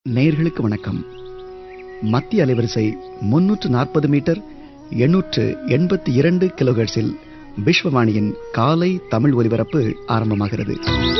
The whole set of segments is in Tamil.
நேயர்களுக்கு வணக்கம் மத்திய அலைவரிசை முன்னூற்று நாற்பது மீட்டர் எண்ணூற்று எண்பத்தி இரண்டு கிலோஹெர்ட்ஸில் விஸ்வவாணியின் காலை தமிழ் ஒலிபரப்பு ஆரம்பமாகிறது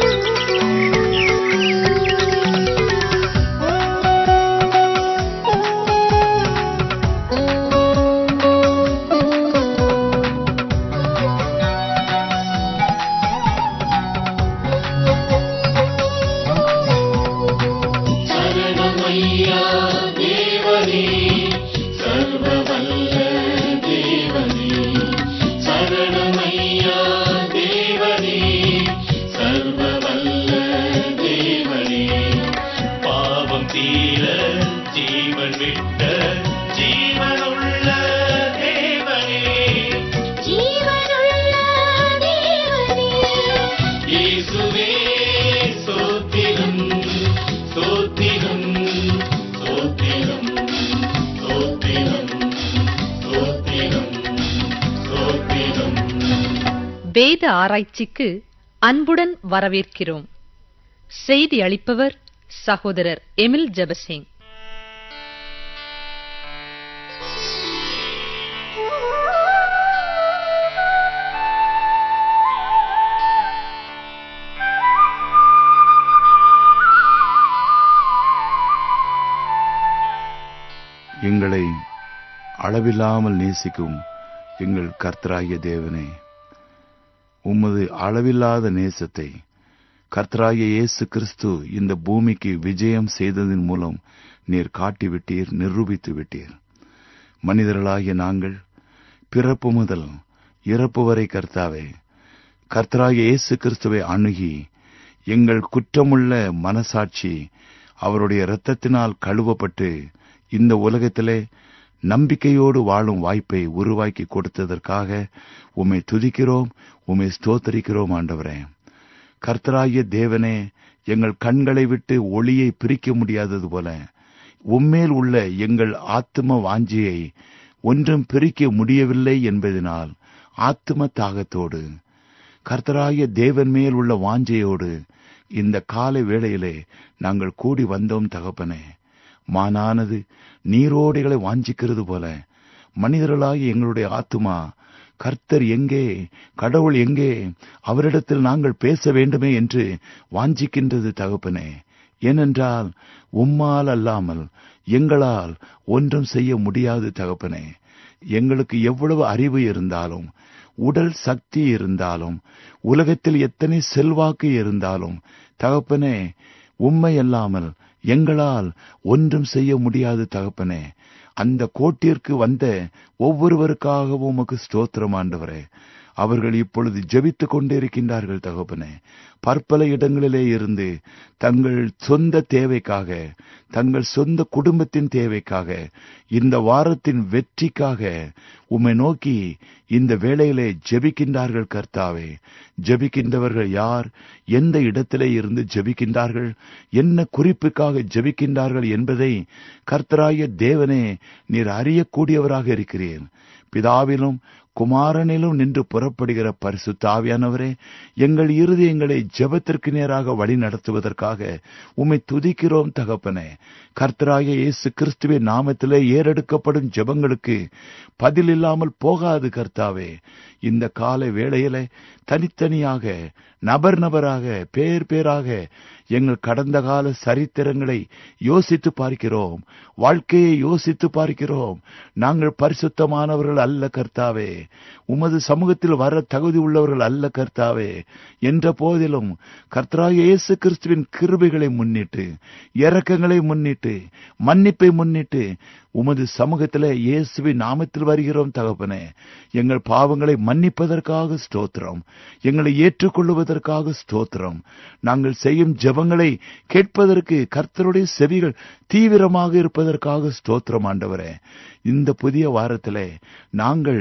சரணமையா தேவனே சர்வவல்ல தேவனே சரணமையா தேவனே சர்வவல்ல தேவனே பாவம் தீர ஜீவன் விட்ட ஜீவனுள்ள தேவனே ஜீவனுள்ள தேவனே இயேசுவே ஸ்தோத்திரம் ஸ்தோத்திரம் ஸ்தோத்திரம் ஸ்தோத்திரம் ஸ்தோத்திரம் ஸ்தோத்திரம் வேத ஆராய்ச்சிக்கு அன்புடன் வரவேற்கிறோம் செய்தி அளிப்பவர் சகோதரர் எமில் ஜெபசிங் எங்களை அளவில்லாமல் நேசிக்கும் எங்கள் கர்த்தராகிய தேவனே உமது அளவில்லாத நேசத்தை கர்த்தராகிய இயேசு கிறிஸ்து இந்த பூமிக்கு விஜயம் செய்ததன் மூலம் நீர் காட்டிவிட்டீர் நிரூபித்து விட்டீர் மனிதர்களாகிய நாங்கள் பிறப்பு முதல் இறப்பு வரை கர்த்தாவே கர்த்தராகிய இயேசு கிறிஸ்துவை அணுகி எங்கள் குற்றமுள்ள மனசாட்சி அவருடைய இரத்தத்தினால் கழுவப்பட்டு இந்த உலகத்திலே நம்பிக்கையோடு வாழும் வாய்ப்பை உருவாக்கி கொடுத்ததற்காக உம்மை துதிக்கிறோம் உம்மை ஸ்தோத்தரிக்கிறோம் ஆண்டவரே கர்த்தராகிய தேவனே எங்கள் கண்களை விட்டு ஒளியை பிரிக்க முடியாதது போல உம்மேல் உள்ள எங்கள் ஆத்தும வாஞ்சியை ஒன்றும் பிரிக்க முடியவில்லை என்பதனால் ஆத்தும தாகத்தோடு கர்த்தராகிய தேவன் மேல் உள்ள வாஞ்சையோடு இந்த காலை வேளையிலே நாங்கள் கூடி வந்தோம் தகப்பனே மானானது நீரோடைகளை வாஞ்சிக்கிறது போல மனிதர்களாகிய எங்களுடைய ஆத்துமா கர்த்தர் எங்கே கடவுள் எங்கே அவரிடத்தில் நாங்கள் பேச வேண்டுமே என்று வாஞ்சிக்கின்றது தகப்பனே ஏனென்றால் உம்மால் அல்லாமல் எங்களால் ஒன்றும் செய்ய முடியாது தகப்பனே எங்களுக்கு எவ்வளவு அறிவு இருந்தாலும் உடல் சக்தி இருந்தாலும் உலகத்தில் எத்தனை செல்வாக்கு இருந்தாலும் தகப்பனே உம்மை அல்லாமல் எங்களால் ஒன்றும் செய்ய முடியாது தகப்பனே அந்த கோட்டிற்கு வந்த ஒவ்வொருவருக்காகவும் உமக்கு ஸ்தோத்திரம் ஆண்டவரே அவர்கள் இப்பொழுது ஜெபித்துக் கொண்டிருக்கின்றார்கள் தகப்பனே பற்பல இடங்களிலே இருந்து தங்கள் சொந்த தேவைக்காக தங்கள் சொந்த குடும்பத்தின் தேவைக்காக இந்த வாரத்தின் வெற்றிக்காக உம்மை நோக்கி இந்த வேளையிலே ஜெபிக்கின்றார்கள் கர்த்தாவே ஜெபிக்கின்றவர்கள் யார் எந்த இடத்திலே இருந்து ஜெபிக்கின்றார்கள் என்ன குறிப்புக்காக ஜெபிக்கின்றார்கள் என்பதை கர்த்தராய தேவனே நீர் அறியக்கூடியவராக இருக்கிறேன் பிதாவிலும் குமாரனிலும் நின்று புறப்படுகிற பரிசுத்த ஆவியானவரே எங்கள் இருதயங்களை ஜெபத்திற்கு நேராக வழி நடத்துவதற்காக உம்மை துதிக்கிறோம் தகப்பனே கர்த்தராகிய இயேசு கிறிஸ்துவின் நாமத்திலே ஏறெடுக்கப்படும் ஜெபங்களுக்கு பதில் இல்லாமல் போகாது கர்த்தாவே இந்த கால வேளையிலே தனித்தனியாக நபர் நபராக பேர் பேராக எங்கள் கடந்த கால சரித்திரங்களை யோசித்து பார்க்கிறோம் வாழ்க்கையை யோசித்து பார்க்கிறோம் நாங்கள் பரிசுத்தமானவர்கள் அல்ல கர்த்தாவே உமது சமூகத்தில் வர தகுதி உள்ளவர்கள் அல்ல கர்த்தாவே என்ற போதிலும் கர்த்தராக இயேசு கிறிஸ்துவின் கிருபைகளை முன்னிட்டு இரக்கங்களை முன்னிட்டு மன்னிப்பை முன்னிட்டு உமது சமூகத்திலே இயேசுவின் நாமத்தில் வருகிறோம் தகப்பனே எங்கள் பாவங்களை மன்னிப்பதற்காக ஸ்தோத்திரம் எங்களை ஏற்றுக்கொள்வதற்காக ஸ்தோத்திரம் நாங்கள் செய்யும் ஜெபங்களை கேட்பதற்கு கர்த்தருடைய செவிகள் தீவிரமாக இருப்பதற்காக ஸ்தோத்திரம் ஆண்டவரே இந்த புதிய வாரத்திலே நாங்கள்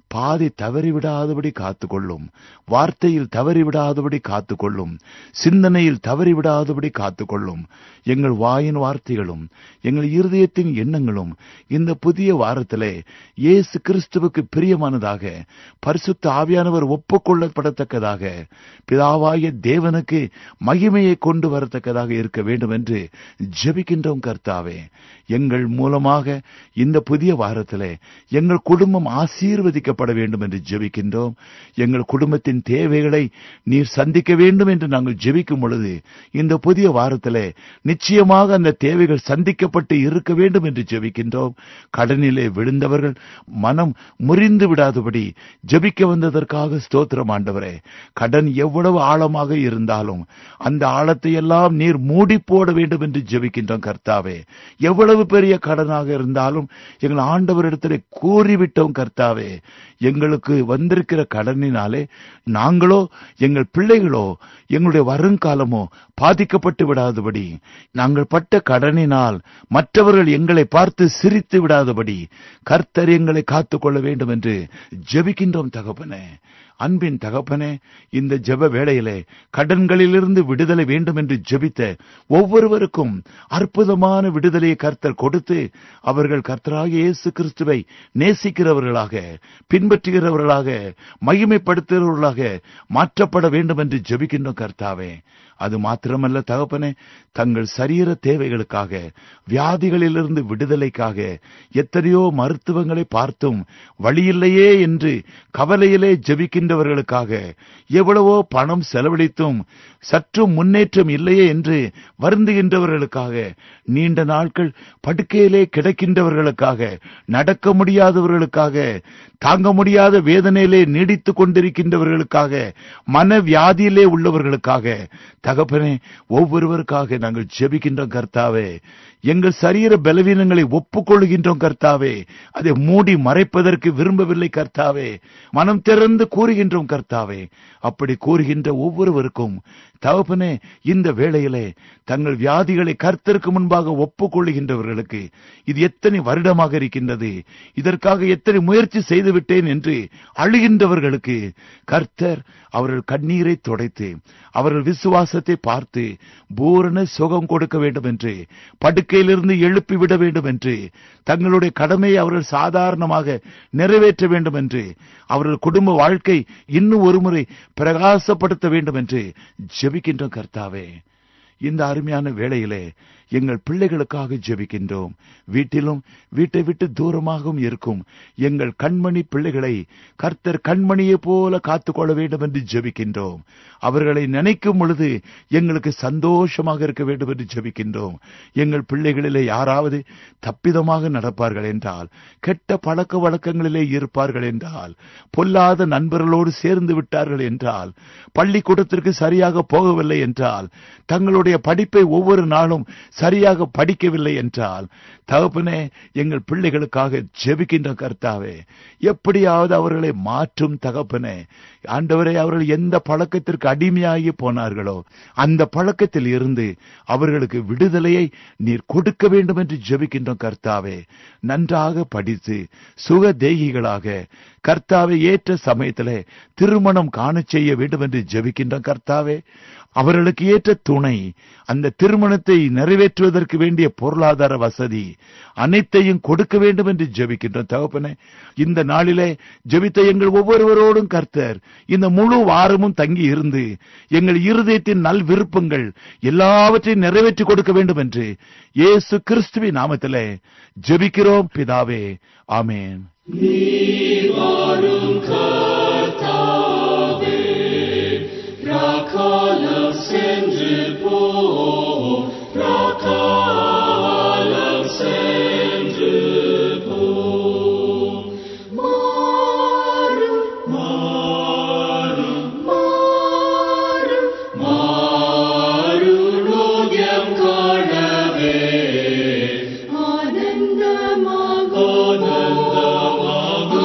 பாதை தவறிவிடாதபடி காத்துக்கொள்ளும் வார்த்தையில் தவறிவிடாதபடி காத்துக்கொள்ளும் சிந்தனையில் தவறிவிடாதபடி காத்துக்கொள்ளும் எங்கள் வாயின் வார்த்தைகளும் எங்கள் இருதயத்தின் எண்ணங்களும் இந்த புதிய வாரத்திலே இயேசு கிறிஸ்துவுக்கு பிரியமானதாக பரிசுத்த ஆவியானவர் ஒப்புக்கொள்ளப்படத்தக்கதாக பிதாவாய தேவனுக்கு மகிமையை கொண்டு வரத்தக்கதாக இருக்க வேண்டும் என்று ஜெபிக்கின்றோம் கர்த்தாவே எங்கள் மூலமாக இந்த புதிய வாரத்திலே எங்கள் குடும்பம் ஆசீர்வதிக்கப்பட வேண்டும் என்று ஜெபிக்கின்றோம் எங்கள் குடும்பத்தின் தேவைகளை நீர் சந்திக்க வேண்டும் என்று நாங்கள் ஜெபிக்கும் பொழுது இந்த புதிய வாரத்திலே நிச்சயமாக அந்த தேவைகள் சந்திக்கப்பட்டு இருக்க வேண்டும் என்று ஜெபிக்கின்றோம் கடனிலே விழுந்தவர்கள் மனம் முறிந்து விடாதபடி ஜெபிக்க வந்ததற்காக ஸ்தோத்திரம் ஆண்டவரே கடன் எவ்வளவு ஆழமாக இருந்தாலும் அந்த ஆழத்தை எல்லாம் நீர் மூடி போட வேண்டும் என்று ஜெபிக்கின்றோம் கர்த்தாவே எவ்வளவு பெரிய கடனாக இருந்தாலும் எங்கள் ஆண்டவரிடத்தில் கூறிவிட்டோம் கர்த்தாவே எங்களுக்கு வந்திருக்கிற கடனினாலே நாங்களோ எங்கள் பிள்ளைகளோ எங்களுடைய வருங்காலமோ பாதிக்கப்பட்டு விடாதபடி நாங்கள் பட்ட கடனினால் மற்றவர்கள் எங்களை பார்த்து சிரித்து விடாதபடி கர்த்தர் எங்களை காத்துக்கொள்ள வேண்டும் என்று ஜெபிக்கின்றோம் தகப்பனே அன்பின் தகப்பனே இந்த ஜெப வேளையிலே கடன்களிலிருந்து விடுதலை வேண்டும் என்று ஜெபித்த ஒவ்வொருவருக்கும் அற்புதமான விடுதலையை கர்த்தர் கொடுத்து அவர்கள் கர்த்தராகிய இயேசு கிறிஸ்துவை நேசிக்கிறவர்களாக பின்பற்றுகிறவர்களாக மகிமைப்படுத்துகிறவர்களாக மாற்றப்பட வேண்டும் என்று ஜெபிக்கின்றோம் கர்த்தாவே அது மாத்திரமல்ல தகப்பனே தங்கள் சரீர தேவைகளுக்காக வியாதிகளிலிருந்து விடுதலைக்காக எத்தனையோ மருத்துவங்களை பார்த்தும் வழியில்லையே என்று கவலையிலே ஜெபிக்கின்றவர்களுக்காக எவ்வளவோ பணம் செலவழித்தும் சற்றும் முன்னேற்றம் இல்லையே என்று வருந்துகின்றவர்களுக்காக நீண்ட நாட்கள் படுக்கையிலே கிடக்கின்றவர்களுக்காக நடக்க முடியாதவர்களுக்காக தாங்க முடியாத வேதனையிலே நீடித்துக் கொண்டிருக்கின்றவர்களுக்காக மனவியாதியிலே உள்ளவர்களுக்காக தகப்பனே ஒவ்வொருவருக்காக நாங்கள் ஜெபிக்கின்றோம் கர்த்தாவே எங்கள் சரீர பலவீனங்களை ஒப்புக்கொள்கின்றோம் கர்த்தாவே அதை மூடி மறைப்பதற்கு விரும்பவில்லை கர்த்தாவே மனம் திறந்து கூறுகின்றோம் கர்த்தாவே அப்படி கூறுகின்ற ஒவ்வொருவருக்கும் தகப்பனே இந்த வேளையிலே தங்கள் வியாதிகளை கர்த்தருக்கு முன்பாக ஒப்புக்கொள்ளுகின்றவர்களுக்கு இது எத்தனை வருடமாக இருக்கின்றது இதற்காக எத்தனை முயற்சி செய்து விட்டேன் என்று அழுகின்றவர்களுக்கு கர்த்தர் அவர்கள் கண்ணீரை துடைத்து அவர்கள் விசுவாசத்தை பார்த்து பூரண சுகம் கொடுக்க வேண்டும் என்று படுக்கையிலிருந்து எழுப்பி விட வேண்டும் என்று தங்களுடைய கடமையை அவர்கள் சாதாரணமாக நிறைவேற்ற வேண்டும் என்று அவர்கள் குடும்ப வாழ்க்கை இன்னும் ஒருமுறை பிரகாசப்படுத்த வேண்டும் என்று ஜெபிக்கின்றோம் கர்த்தாவே இந்த அருமையான வேளையிலே எங்கள் பிள்ளைகளுக்காக ஜெபிக்கின்றோம் வீட்டிலும் வீட்டை விட்டு தூரமாகவும் இருக்கும் எங்கள் கண்மணி பிள்ளைகளை கர்த்தர் கண்மணியை போல காத்துக்கொள்ள வேண்டும் என்று ஜெபிக்கின்றோம் அவர்களை நினைக்கும் பொழுது எங்களுக்கு சந்தோஷமாக இருக்க வேண்டும் என்று ஜெபிக்கின்றோம் எங்கள் பிள்ளைகளிலே யாராவது தப்பிதமாக நடப்பார்கள் என்றால் கெட்ட பழக்க வழக்கங்களிலே இருப்பார்கள் என்றால் பொல்லாத நண்பர்களோடு சேர்ந்து விட்டார்கள் என்றால் பள்ளிக்கூடத்திற்கு சரியாக போகவில்லை என்றால் தங்களுடைய படிப்பை ஒவ்வொரு நாளும் சரியாக படிக்கவில்லை என்றால் தகப்பனே எங்கள் பிள்ளைகளுக்காக ஜெபிக்கின்ற கர்த்தாவே எப்படியாவது அவர்களை மாற்றும் தகப்பனே ஆண்டவரே அவர்கள் எந்த பழக்கத்திற்கு அடிமையாகி போனார்களோ அந்த பழக்கத்தில் இருந்து அவர்களுக்கு விடுதலையை நீர் கொடுக்க வேண்டும் என்று ஜெபிக்கின்றோம் கர்த்தாவே நன்றாக படித்து சுக தேகிகளாக கர்த்தாவை ஏற்ற சமயத்திலே திருமணம் காணச் செய்ய வேண்டும் என்று ஜெபிக்கின்றோம் கர்த்தாவே அவர்களுக்கு ஏற்ற துணை அந்த திருமணத்தை நிறைவேற்றுவதற்கு வேண்டிய பொருளாதார வசதி அனைத்தையும் கொடுக்க வேண்டும் என்று ஜெபிக்கின்றோம் தகப்பனே இந்த நாளிலே ஜெபித்த எங்கள் ஒவ்வொருவரோடும் கர்த்தர் இந்த முழு வாரமும் தங்கி இருந்து எங்கள் இருதயத்தின் நல் விருப்பங்கள் எல்லாவற்றையும் நிறைவேற்றி கொடுக்க வேண்டும் என்று இயேசு கிறிஸ்துவின் நாமத்திலே ஜெபிக்கிறோம் பிதாவே ஆமேன் Rakalam sende po, Rakalam sende po. Maru, Maru, Maru, Maru logyam kanave. Anandamago, Anandamago,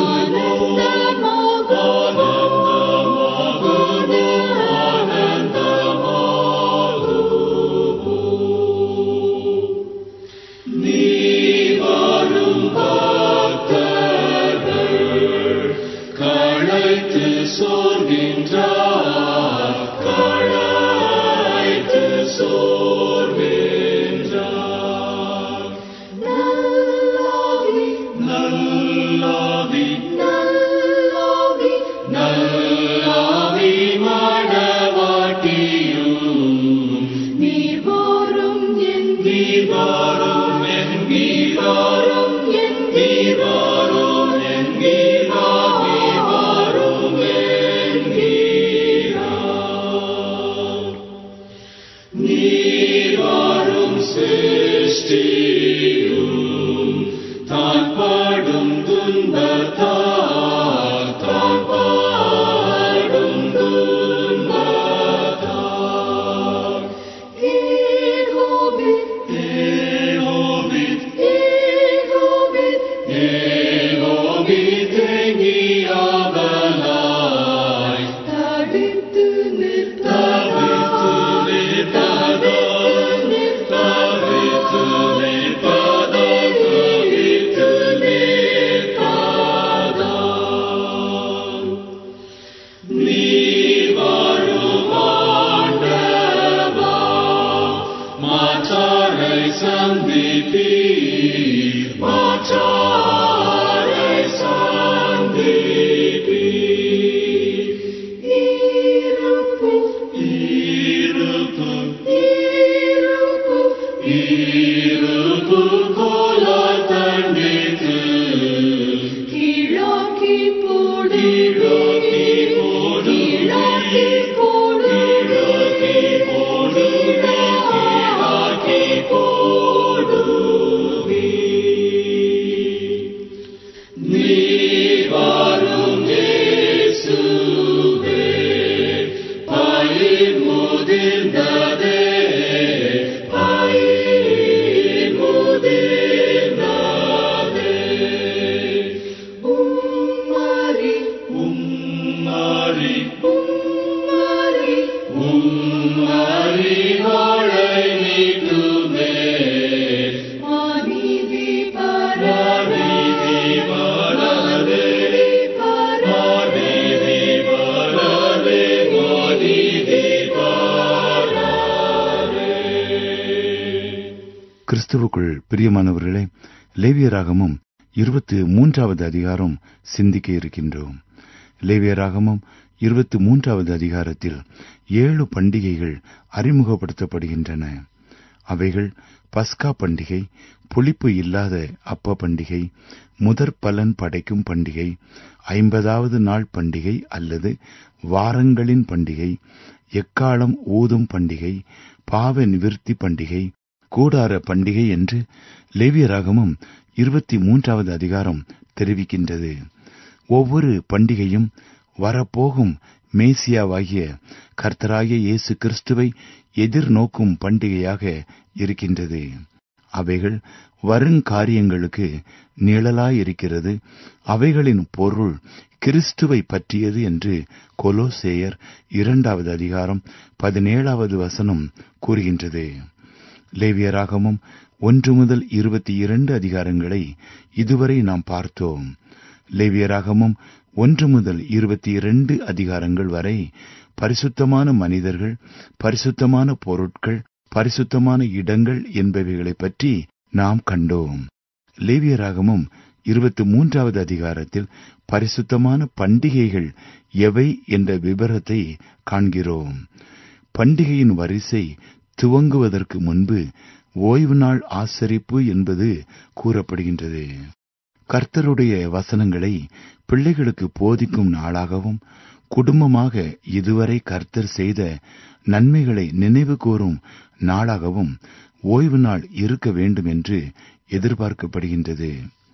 கிறிஸ்துவுக்குள் பிரியமானவர்களே லேவியராகமும் இருபத்து மூன்றாவது அதிகாரம் சிந்திக்க இருக்கின்றோம் லேவியராகமும் இருபத்து மூன்றாவது அதிகாரத்தில் ஏழு பண்டிகைகள் அறிமுகப்படுத்தப்படுகின்றன அவைகள் பஸ்கா பண்டிகை புளிப்பு இல்லாத அப்ப பண்டிகை முதற் பலன் படைக்கும் பண்டிகை ஐம்பதாவது நாள் பண்டிகை அல்லது வாரங்களின் பண்டிகை எக்காலம் ஊதும் பண்டிகை பாவ நிவிர்த்தி பண்டிகை கூடார பண்டிகை என்று லேவியராகமும் இருபத்தி மூன்றாவது அதிகாரம் தெரிவிக்கின்றது ஒவ்வொரு பண்டிகையும் வரப்போகும் மேசியாவாகிய கர்த்தராகிய இயேசு கிறிஸ்துவை எதிர்நோக்கும் பண்டிகையாக இருக்கின்றது அவைகள் வருங்காரியங்களுக்கு நிழலாயிருக்கிறது அவைகளின் பொருள் கிறிஸ்துவை பற்றியது என்று கொலோசேயர் இரண்டாவது அதிகாரம் பதினேழாவது வசனம் கூறுகின்றது லேவியராகமும் ஒன்று முதல் இருபத்தி இரண்டு அதிகாரங்களை இதுவரை நாம் பார்த்தோம் லேவியராகமும் ஒன்று முதல் இருபத்தி இரண்டு அதிகாரங்கள் வரை பரிசுத்தமான மனிதர்கள் பரிசுத்தமான பொருட்கள் பரிசுத்தமான இடங்கள் என்பவைகளை பற்றி நாம் கண்டோம் லேவியராகமும் இருபத்தி மூன்றாவது அதிகாரத்தில் பரிசுத்தமான பண்டிகைகள் எவை என்ற விபரத்தை காண்கிறோம் பண்டிகையின் வரிசை துவங்குவதற்கு முன்பு ஓய்வு நாள் ஆசரிப்பு என்பது கூறப்படுகின்றது கர்த்தருடைய வசனங்களை பிள்ளைகளுக்கு போதிக்கும் நாளாகவும் குடும்பமாக இதுவரை கர்த்தர் செய்த நன்மைகளை நினைவு கூறும் நாளாகவும் ஓய்வு நாள் இருக்க வேண்டும் என்று எதிர்பார்க்கப்படுகின்றது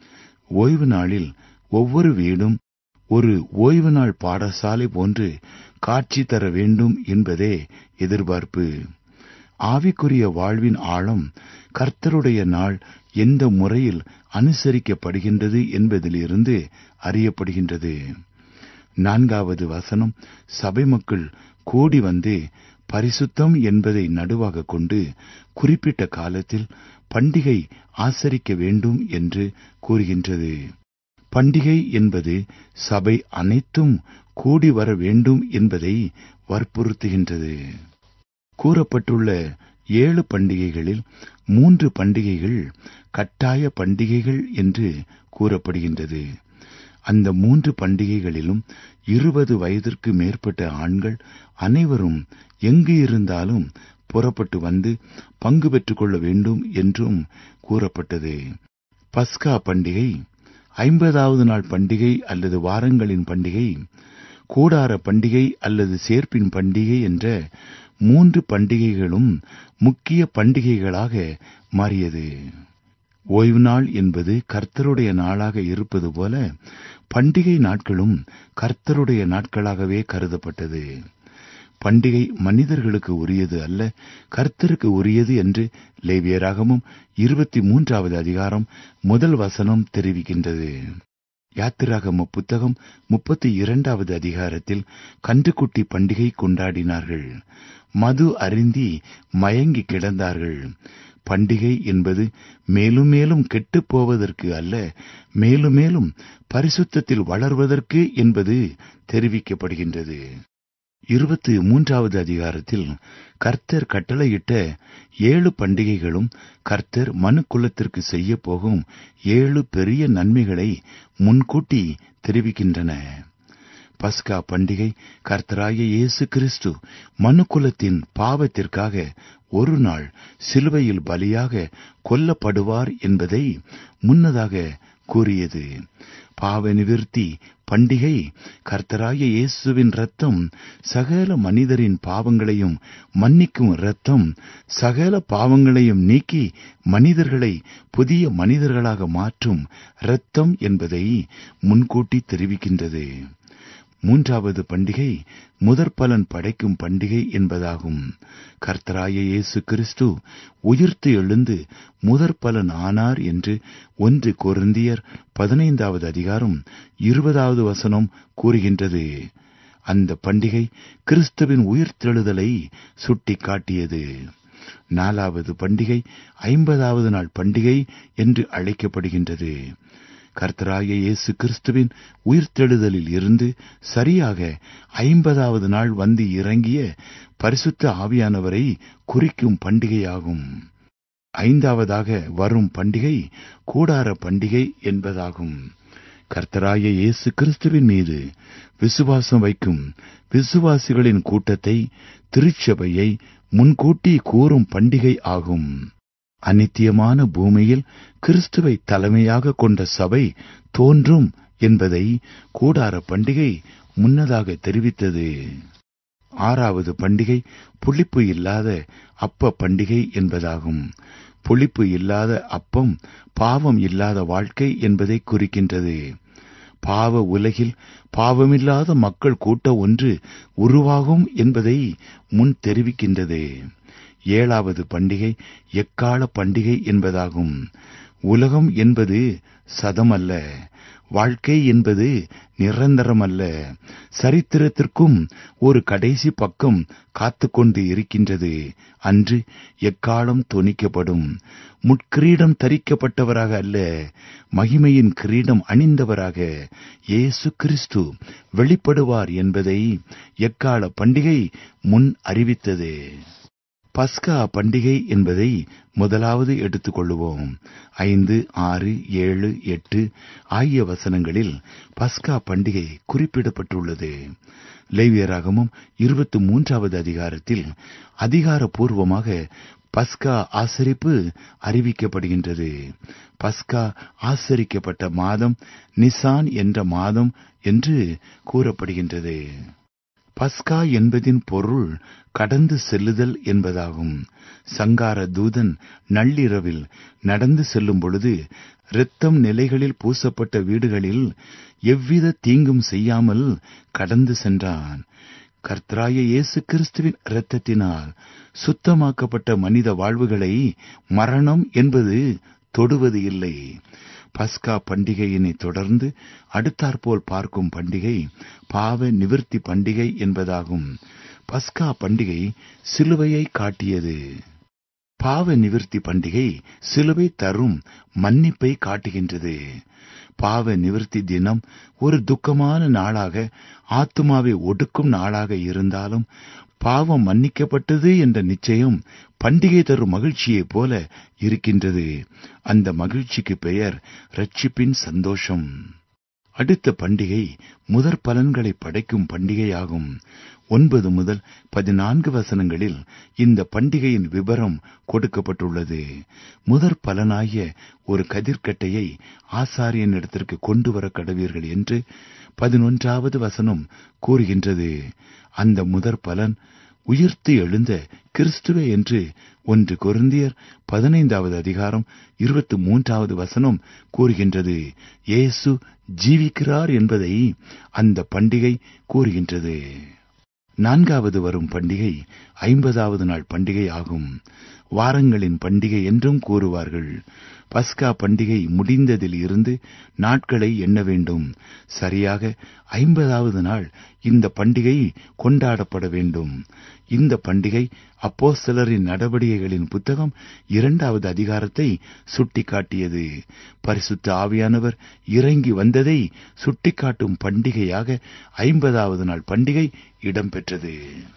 ஓய்வு நாளில் ஒவ்வொரு வீடும் ஒரு ஓய்வு நாள் பாடசாலை போன்று காட்சி தர வேண்டும் என்பதே எதிர்பார்ப்பு ஆவிக்குரிய வாழ்வின் ஆழம் கர்த்தருடைய நாள் எந்த முறையில் அனுசரிக்கப்படுகின்றது என்பதிலிருந்து அறியப்படுகின்றது நான்காவது வசனம் சபை மக்கள் கூடி வந்து பரிசுத்தம் என்பதை நடுவாக கொண்டு குறிப்பிட்ட காலத்தில் பண்டிகை ஆசரிக்க வேண்டும் என்று கூறுகின்றது பண்டிகை என்பது சபை அனைத்தும் கூடி வர வேண்டும் என்பதை வற்புறுத்துகின்றது கூறப்பட்டுள்ள ஏழு பண்டிகைகளில் மூன்று பண்டிகைகள் கட்டாய பண்டிகைகள் என்று கூறப்படுகின்றது அந்த மூன்று பண்டிகைகளிலும் இருபது வயதிற்கு மேற்பட்ட ஆண்கள் அனைவரும் எங்கு இருந்தாலும் புறப்பட்டு வந்து பங்கு பெற்றுக் கொள்ள வேண்டும் என்றும் கூறப்பட்டது பஸ்கா பண்டிகை ஐம்பதாவது நாள் பண்டிகை அல்லது வாரங்களின் பண்டிகை கூடார பண்டிகை அல்லது சேர்ப்பின் பண்டிகை என்ற மூன்று பண்டிகைகளும் முக்கிய பண்டிகைகளாக மாறியது ஓய்வு நாள் என்பது கர்த்தருடைய நாளாக இருப்பது போல பண்டிகை நாட்களும் கர்த்தருடைய நாட்களாகவே கருதப்பட்டது பண்டிகை மனிதர்களுக்கு உரியது அல்ல கர்த்தருக்கு உரியது என்று லேவியராகமும் இருபத்தி மூன்றாவது அதிகாரம் முதல் வசனம் தெரிவிக்கின்றது யாத்திராகம புத்தகம் முப்பத்தி இரண்டாவது அதிகாரத்தில் கன்றுக்குட்டி பண்டிகை கொண்டாடினார்கள் மது அருந்தி மயங்கி கிடந்தார்கள் பண்டிகை என்பது மேலும் மேலும் கெட்டுப் போவதற்கு அல்ல மேலும் மேலும் பரிசுத்தத்தில் வளர்வதற்கு என்பது தெரிவிக்கப்படுகின்றது இருபத்தி மூன்றாவது அதிகாரத்தில் கர்த்தர் கட்டளையிட்ட ஏழு பண்டிகைகளும் கர்த்தர் மனு குலத்திற்கு செய்ய போகும் ஏழு பெரிய நன்மைகளை முன்கூட்டி தெரிவிக்கின்றன பஸ்கா பண்டிகை கர்த்தராய இயேசு கிறிஸ்து மனுக்குலத்தின் பாவத்திற்காக ஒரு நாள் சிலுவையில் பலியாக கொல்லப்படுவார் என்பதை முன்னதாக கூறியது பாவ நிவிர்த்தி பண்டிகை கர்த்தராய இயேசுவின் ரத்தம் சகல மனிதரின் பாவங்களையும் மன்னிக்கும் இரத்தம் சகல பாவங்களையும் நீக்கி மனிதர்களை புதிய மனிதர்களாக மாற்றும் இரத்தம் என்பதை முன்கூட்டி தெரிவிக்கின்றது மூன்றாவது பண்டிகை முதற் பலன் படைக்கும் பண்டிகை என்பதாகும் கர்த்தராய இயேசு கிறிஸ்து உயிர்த்து எழுந்து முதற் பலன் ஆனார் என்று ஒன்று கொருந்தியர் பதினைந்தாவது அதிகாரம் இருபதாவது வசனம் கூறுகின்றது அந்த பண்டிகை கிறிஸ்துவின் உயிர்த்தெழுதலை சுட்டி காட்டியது நாலாவது பண்டிகை ஐம்பதாவது நாள் பண்டிகை என்று அழைக்கப்படுகின்றது கர்த்தராய இயேசு கிறிஸ்துவின் உயிர்த்தெழுதலில் இருந்து சரியாக ஐம்பதாவது நாள் வந்து இறங்கிய பரிசுத்த ஆவியானவரை குறிக்கும் பண்டிகையாகும் ஐந்தாவதாக வரும் பண்டிகை கூடார பண்டிகை என்பதாகும் கர்த்தராய இயேசு கிறிஸ்துவின் மீது விசுவாசம் வைக்கும் விசுவாசிகளின் கூட்டத்தை திருச்சபையை முன்கூட்டி கூறும் பண்டிகை ஆகும் அநித்தியமான பூமியில் கிறிஸ்துவை தலைமையாக கொண்ட சபை தோன்றும் என்பதை கூடார பண்டிகை முன்னதாக தெரிவித்தது ஆறாவது பண்டிகை புளிப்பு இல்லாத அப்ப பண்டிகை என்பதாகும் புளிப்பு இல்லாத அப்பம் பாவம் இல்லாத வாழ்க்கை என்பதை குறிக்கின்றது பாவ உலகில் பாவமில்லாத மக்கள் கூட்ட ஒன்று உருவாகும் என்பதை முன் தெரிவிக்கின்றது ஏழாவது பண்டிகை எக்கால பண்டிகை என்பதாகும் உலகம் என்பது சதமல்ல வாழ்க்கை என்பது நிரந்தரமல்ல சரித்திரத்திற்கும் ஒரு கடைசி பக்கம் காத்துக்கொண்டு இருக்கின்றது அன்று எக்காலம் தொனிக்கப்படும் முட்கிரீடம் தரிக்கப்பட்டவராக அல்ல மகிமையின் கிரீடம் அணிந்தவராக இயேசு கிறிஸ்து வெளிப்படுவார் என்பதை எக்கால பண்டிகை முன் அறிவித்தது பஸ்கா பண்டிகை என்பதை முதலாவது எடுத்துக்கொள்ளுவோம் ஐந்து ஆறு ஏழு எட்டு ஆகிய வசனங்களில் பஸ்கா பண்டிகை குறிப்பிடப்பட்டுள்ளது லேவியராகமும் இருபத்தி மூன்றாவது அதிகாரத்தில் அதிகாரப்பூர்வமாக பஸ்கா ஆசரிப்பு அறிவிக்கப்படுகின்றது பஸ்கா ஆசரிக்கப்பட்ட மாதம் நிசான் என்ற மாதம் என்று கூறப்படுகின்றது பஸ்கா என்பதின் பொருள் கடந்து செல்லுதல் என்பதாகும் சங்கார தூதன் நள்ளிரவில் நடந்து செல்லும் பொழுது இரத்தம் நிலைகளில் பூசப்பட்ட வீடுகளில் எவ்வித தீங்கும் செய்யாமல் கடந்து சென்றான் கர்த்தராய இயேசு கிறிஸ்துவின் இரத்தத்தினால் சுத்தமாக்கப்பட்ட மனித வாழ்வுகளை மரணம் என்பது தொடுவது இல்லை பஸ்கா பண்டிகையினை தொடர்ந்து அடுத்தாற்போல் பார்க்கும் பண்டிகை பாவ நிவிர்த்தி பண்டிகை என்பதாகும் பஸ்கா பண்டிகை சிலுவையை காட்டியது பாவ நிவிர்த்தி பண்டிகை சிலுவை தரும் மன்னிப்பை காட்டுகின்றது பாவ நிவிர்த்தி தினம் ஒரு துக்கமான நாளாக ஆத்துமாவை ஒடுக்கும் நாளாக இருந்தாலும் பாவம் மன்னிக்கப்பட்டது என்ற நிச்சயம் பண்டிகை தரும் மகிழ்ச்சியைப் போல இருக்கின்றது அந்த மகிழ்ச்சிக்கு பெயர் ரட்சிப்பின் சந்தோஷம் அடுத்த பண்டிகை முதற் பலன்களை படைக்கும் பண்டிகையாகும் ஒன்பது முதல் பதினான்கு வசனங்களில் இந்த பண்டிகையின் விவரம் கொடுக்கப்பட்டுள்ளது முதற் பலனாகிய ஒரு கதிர்க்கட்டையை ஆசாரியனிடத்திற்கு கொண்டு வர கடவீர்கள் என்று பதினொன்றாவது வசனம் கூறுகின்றது அந்த முதற் பலன் உயிர்த்து எழுந்த கிறிஸ்துவே என்று ஒன்று கொருந்தியர் பதினைந்தாவது அதிகாரம் இருபத்தி மூன்றாவது வசனம் கூறுகின்றது இயேசு ஜீவிக்கிறார் என்பதை அந்த பண்டிகை கூறுகின்றது நான்காவது வரும் பண்டிகை ஐம்பதாவது நாள் பண்டிகை ஆகும் வாரங்களின் பண்டிகை என்றும் கூறுவார்கள் பஸ்கா பண்டிகை முடிந்ததில் இருந்து நாட்களை எண்ண வேண்டும் சரியாக ஐம்பதாவது நாள் இந்த பண்டிகை கொண்டாடப்பட வேண்டும் இந்த பண்டிகை அப்போஸ்தலரின் நடவடிக்கைகளின் புத்தகம் இரண்டாவது அதிகாரத்தை சுட்டிக்காட்டியது பரிசுத்த ஆவியானவர் இறங்கி வந்ததை சுட்டிக்காட்டும் பண்டிகையாக ஐம்பதாவது நாள் பண்டிகை இடம்பெற்றது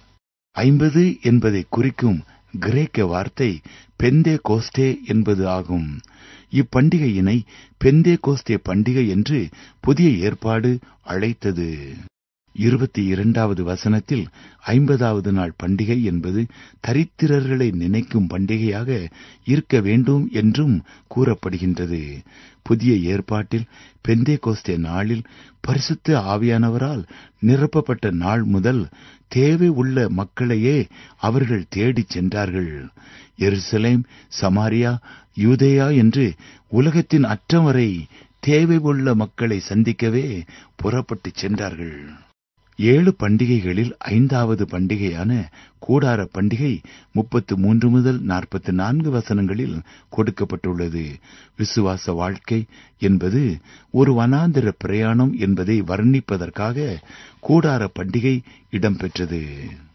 ஐம்பது என்பதை குறிக்கும் கிரேக்க வார்த்தை பெந்தே கோஸ்டே என்பது ஆகும் இப்பண்டிகையினை பெந்தே கோஸ்தே பண்டிகை என்று புதிய ஏற்பாடு அழைத்தது இருபத்தி இரண்டாவது வசனத்தில் ஐம்பதாவது நாள் பண்டிகை என்பது தரித்திரர்களை நினைக்கும் பண்டிகையாக இருக்க வேண்டும் என்றும் கூறப்படுகின்றது புதிய ஏற்பாட்டில் பெந்தே கோஸ்தே நாளில் பரிசுத்த ஆவியானவரால் நிரப்பப்பட்ட நாள் முதல் தேவை உள்ள மக்களையே அவர்கள் தேடிச் சென்றார்கள் எருசலேம் சமாரியா யூதேயா என்று உலகத்தின் அற்றம் வரை தேவை உள்ள மக்களை சந்திக்கவே புறப்பட்டுச் சென்றார்கள் ஏழு பண்டிகைகளில் ஐந்தாவது பண்டிகையான கூடார பண்டிகை முப்பத்து மூன்று முதல் நாற்பத்தி நான்கு வசனங்களில் கொடுக்கப்பட்டுள்ளது விசுவாச வாழ்க்கை என்பது ஒரு வனாந்திர பிரயாணம் என்பதை வர்ணிப்பதற்காக கூடார பண்டிகை இடம்பெற்றது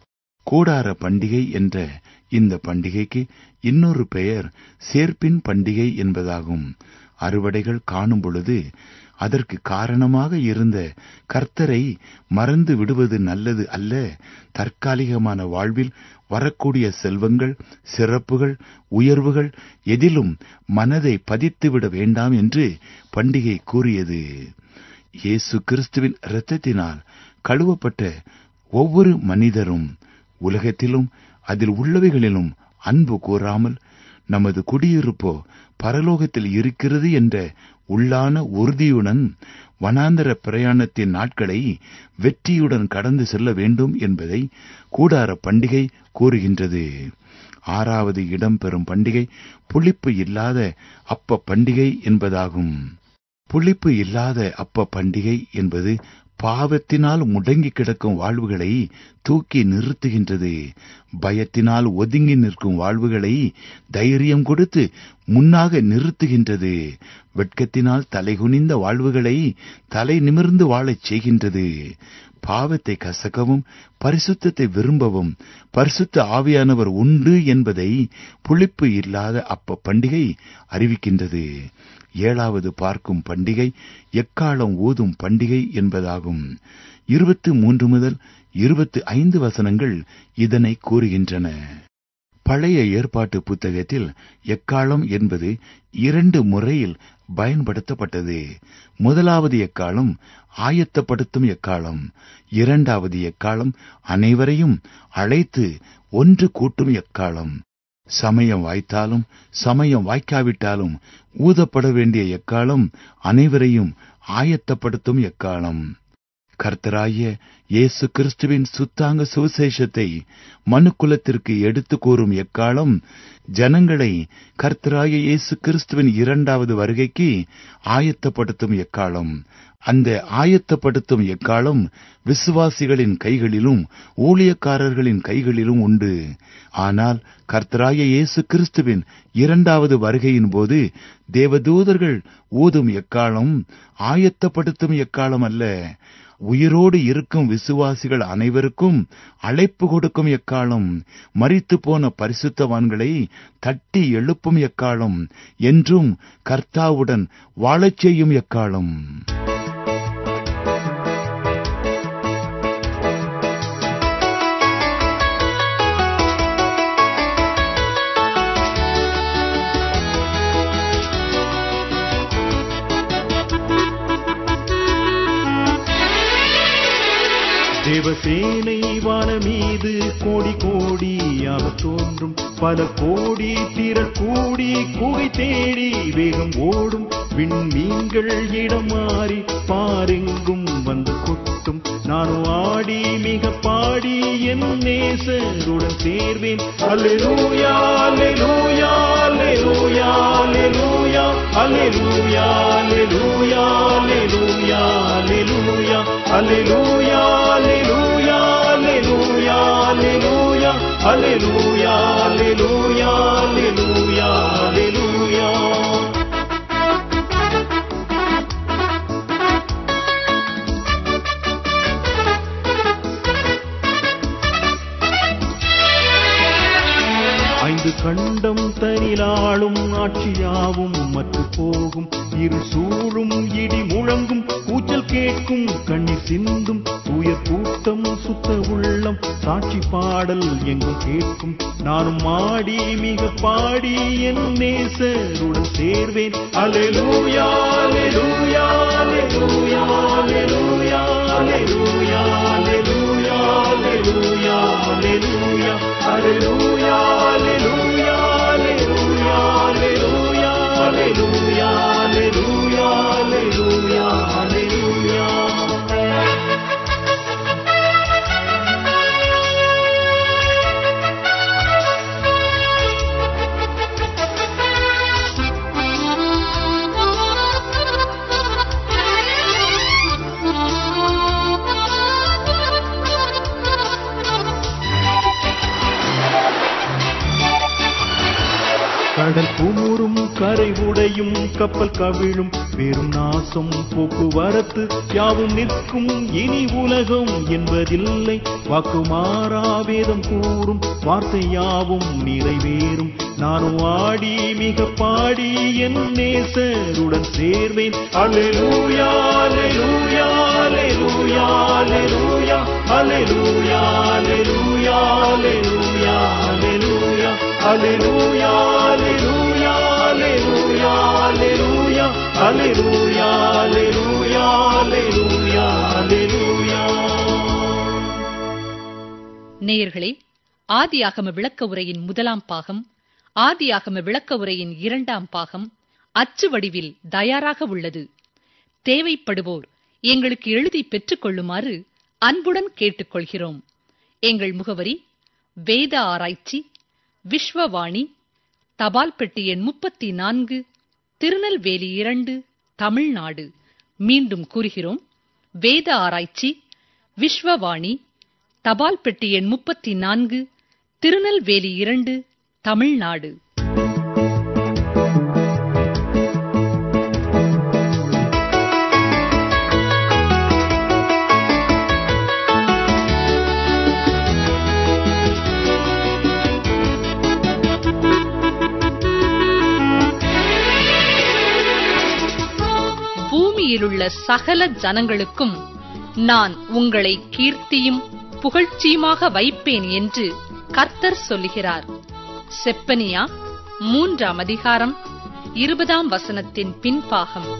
கூடார பண்டிகை என்ற இந்த பண்டிகைக்கு இன்னொரு பெயர் சேர்ப்பின் பண்டிகை என்பதாகும் அறுவடைகள் காணும் பொழுது அதற்கு காரணமாக இருந்த கர்த்தரை மறந்து விடுவது நல்லது அல்ல தற்காலிகமான வாழ்வில் வரக்கூடிய செல்வங்கள் சிறப்புகள் உயர்வுகள் எதிலும் மனதை பதித்துவிட வேண்டாம் என்று பண்டிகை கூறியது இயேசு கிறிஸ்துவின் இரத்தத்தினால் கழுவப்பட்ட ஒவ்வொரு மனிதரும் உலகத்திலும் அதில் உள்ளவைகளிலும் அன்பு கூறாமல் நமது குடியிருப்போ பரலோகத்தில் இருக்கிறது என்ற உள்ளான உறுதியுடன் வனாந்தர பிரயாணத்தின் நாட்களை வெற்றியுடன் கடந்து செல்ல வேண்டும் என்பதை கூடார பண்டிகை கூறுகின்றது ஆறாவது இடம்பெறும் பண்டிகை புளிப்பு இல்லாத அப்ப பண்டிகை என்பதாகும் புளிப்பு இல்லாத அப்ப பண்டிகை என்பது பாவத்தினால் முடங்கி கிடக்கும் வாழ்வுகளை தூக்கி நிறுத்துகின்றது பயத்தினால் ஒதுங்கி நிற்கும் வாழ்வுகளை தைரியம் கொடுத்து முன்னாக நிறுத்துகின்றது வெட்கத்தினால் தலைகுனிந்த வாழ்வுகளை தலை நிமிர்ந்து வாழச் செய்கின்றது பாவத்தை கசக்கவும் பரிசுத்தத்தை விரும்பவும் பரிசுத்த ஆவியானவர் உண்டு என்பதை புளிப்பு இல்லாத அப்ப பண்டிகை அறிவிக்கின்றது ஏழாவது பார்க்கும் பண்டிகை எக்காலம் ஊதும் பண்டிகை என்பதாகும் இருபத்து மூன்று முதல் இருபத்து ஐந்து வசனங்கள் இதனை கூறுகின்றன பழைய ஏற்பாட்டு புத்தகத்தில் எக்காலம் என்பது இரண்டு முறையில் பயன்படுத்தப்பட்டது முதலாவது எக்காலம் ஆயத்தப்படுத்தும் எக்காலம் இரண்டாவது எக்காலம் அனைவரையும் அழைத்து ஒன்று கூட்டும் எக்காலம் சமயம் வாய்த்தாலும் சமயம் வாய்க்காவிட்டாலும் ஊதப்பட வேண்டிய எக்காலம் அனைவரையும் ஆயத்தப்படுத்தும் எக்காலம் கர்த்தராகிய இயேசு கிறிஸ்துவின் சுத்தாங்க சுவிசேஷத்தை மனுக்குலத்திற்கு எடுத்து கூறும் எக்காலம் ஜனங்களை கர்த்தராகிய இயேசு கிறிஸ்துவின் இரண்டாவது வருகைக்கு ஆயத்தப்படுத்தும் எக்காலம் அந்த ஆயத்தப்படுத்தும் எக்காலம் விசுவாசிகளின் கைகளிலும் ஊழியக்காரர்களின் கைகளிலும் உண்டு ஆனால் கர்த்தராய இயேசு கிறிஸ்துவின் இரண்டாவது வருகையின் போது தேவதூதர்கள் ஊதும் எக்காலம் ஆயத்தப்படுத்தும் எக்காலம் அல்ல உயிரோடு இருக்கும் விசுவாசிகள் அனைவருக்கும் அழைப்பு கொடுக்கும் எக்காலம் மறித்து போன பரிசுத்தவான்களை தட்டி எழுப்பும் எக்காலம் என்றும் கர்த்தாவுடன் வாழச் செய்யும் எக்காலம் தேவசேனை வான மீது கோடி கோடியாக தோன்றும் பல கோடி திரள் கூடி குகை தேடி வேகம் ஓடும் விண்மீன்கள் இடம் மாறி பாரெங்கும் வந்து கொட்டும் நானும் ஆடி மிக பாடி என் நேசருடன் சேர்வேன் அல்லேலூயா அல்லேலூயா அல்லேலூயா அல்லேலூயா அல்லேலூயா அல்லேலூயா அல்லேலூயா அல்லேலூயா அல்லேலூயா அல்லேலூயா அல்லேலூயா அல்லேலூயா அல்லேலூயா அல்லேலூயா அல்லேலூயா அல்லேலூயா ஐந்து கண்டம் தனிலாளும் ஆட்சியாவும் மற்று போகும் இரு சூழும் இடி முழங்கும் கூச்சல் கேட்கும் கண்ணீர் சிந்தும் உயர் கூட்டம் சுத்த உள்ளம் சாட்சி பாடல் எங்கும் கேட்கும் நானும் மாடி மிக பாடி என் நேசருடன் சேர்வேன் alleluia alleluia alleluia alleluia alleluia alleluia alleluia alleluia alleluia alleluia alleluia alleluia alleluia alleluia alleluia alleluia கடல் குமுறும் கரை உடையும் கப்பல் கவிழும் பெரும் நாசம் போக்குவரத்து யாவும் நிற்கும் இனி உலகம் என்பதில்லை வாக்கு மாறா வேதம் கூறும் வார்த்தை யாவும் நிறைவேறும் நானும் ஆடி மிக பாடி என் நேசருடன் சேர்வேன் அல்லேலூயா அல்லேலூயா அல்லேலூயா அல்லேலூயா அல்லேலூயா அல்லேலூயா அல்லேலூயா அல்லேலூயா அல்லேலூயா அல்லேலூயா அல்லேலூயா அல்லேலூயா அல்லேலூயா அல்லேலூயா அல்லேலூயா அல்லேலூயா நேயர்களே ஆதியாகம விளக்க உரையின் முதலாம் பாகம் ஆதியாகம விளக்க உரையின் இரண்டாம் பாகம் அச்சு வடிவில் தயாராக உள்ளது தேவைப்படுவோர் எங்களுக்கு எழுதி பெற்றுக் கொள்ளுமாறு அன்புடன் கேட்டுக்கொள்கிறோம் எங்கள் முகவரி வேத ஆராய்ச்சி விஸ்வவாணி தபால் பெட்டி எண் முப்பத்தி நான்கு திருநெல்வேலி இரண்டு தமிழ்நாடு மீண்டும் கூறுகிறோம் வேத ஆராய்ச்சி விஸ்வவாணி தபால் பெட்டி எண் முப்பத்தி நான்கு திருநெல்வேலி இரண்டு தமிழ்நாடு பூமியிலுள்ள சகல ஜனங்களுக்கும் நான் உங்களை கீர்த்தியும் புகழ்ச்சியுமாக வைப்பேன் என்று கர்த்தர் சொல்லுகிறார் செப்பனியா மூன்றாம் அதிகாரம் இருபதாம் வசனத்தின் பின்பாகம்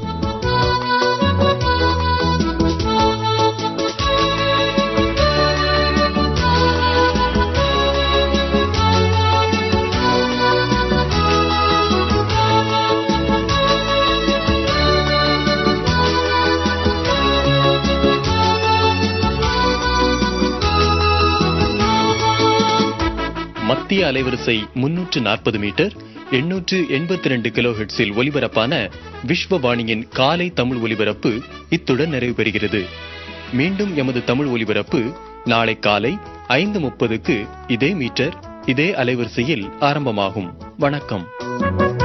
மத்திய அலைவரிசை முன்னூற்று நாற்பது மீட்டர் எண்ணூற்று எண்பத்தி ரெண்டு கிலோஹெட்ஸில் ஒலிபரப்பான விஸ்வவாணியின் காலை தமிழ் ஒலிபரப்பு இத்துடன் நிறைவு பெறுகிறது மீண்டும் எமது தமிழ் ஒலிபரப்பு நாளை காலை ஐந்து முப்பதுக்கு இதே மீட்டர் இதே அலைவரிசையில் ஆரம்பமாகும் வணக்கம்